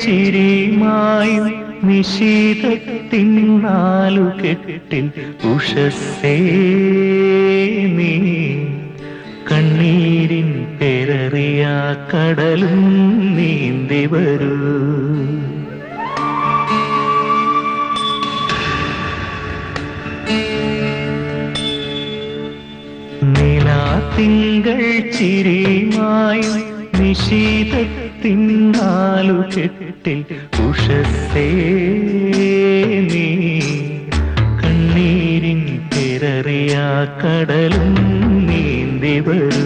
ചിരിമായും നിശീതത്തിൻ നാലു കെട്ടിൽ ഉഷസ്സേ നീ കണ്ണീരിൻ പെരറിയ കടലും നീന്തി വരൂ നിലാത്തിങ്കൾ ചിരിമായും നിശീതത്തിൻ നാലു കെട്ടിൽ ഉഷസ്സേ നീ കണ്ണീരിൻ പിററിയ കടലും നീന്തി വരൂ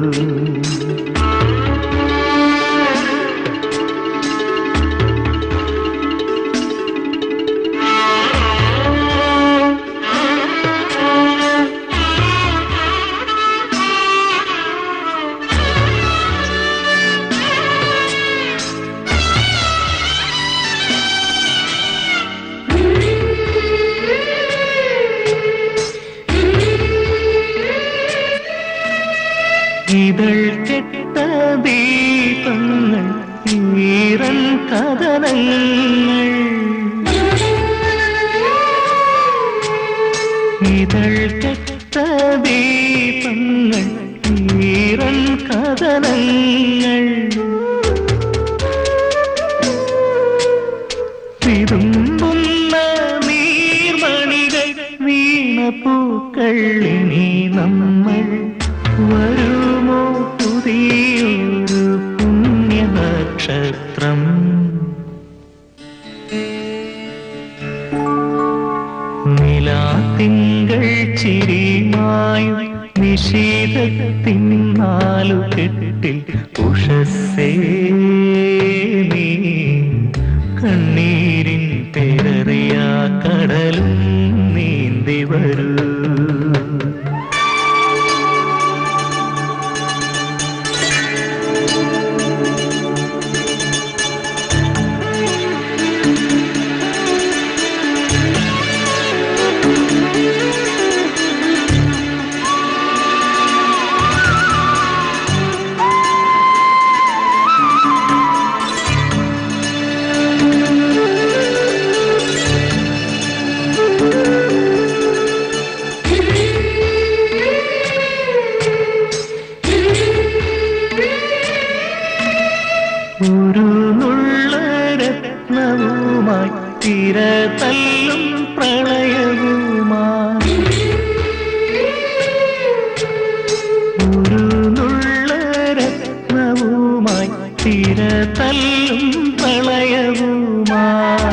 ഇതൾ കെട്ട ദീപങ്ങൾ ഈറൻ കഥനങ്ങൾ ഇതൾ കെട്ട ദീപങ്ങൾ ഈറൻ കഥനങ്ങൾ തിരുമ്പുന്ന നീർമണികൾ വീണപ്പൂക്കൾ ഇനി നമ്മൾ വരുമോ പുതിയൊരു പുണ്യനക്ഷത്രം നിലാത്തിങ്കൾ ചിരിമായും നിശീതത്തിൻ നാലു കെട്ടിൽ ഉഷസ്സേ നീ കണ്ണീരിൻ പേരറിയ കടലും നീന്തി വരൂ ഒരു നുള്ള രത്നവുമായി തിര തല്ലും പ്രളയവുമായി ഒരു നുള്ള രത്നവുമായി തിര തല്ലും പ്രളയവുമായി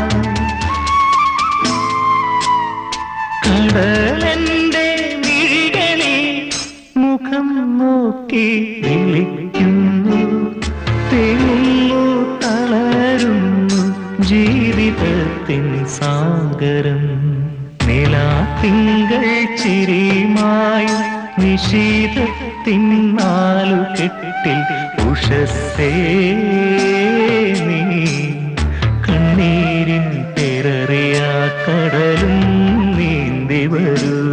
കടലന്റെ മിഴികളിൽ മുഖം നോക്കി വിളിക്കുന്നു തെങ്ങുന്നു തളരുന്നു ജീവിതത്തിൻ സാഗരം നിലാത്തിങ്കൾ ചിരിമായും നിശീതത്തിൻ നാലു കെട്ടിൽ ഉഷസ്സേ നീ കണ്ണീരിൻ പിററിയ കടലും നീന്തി വരൂ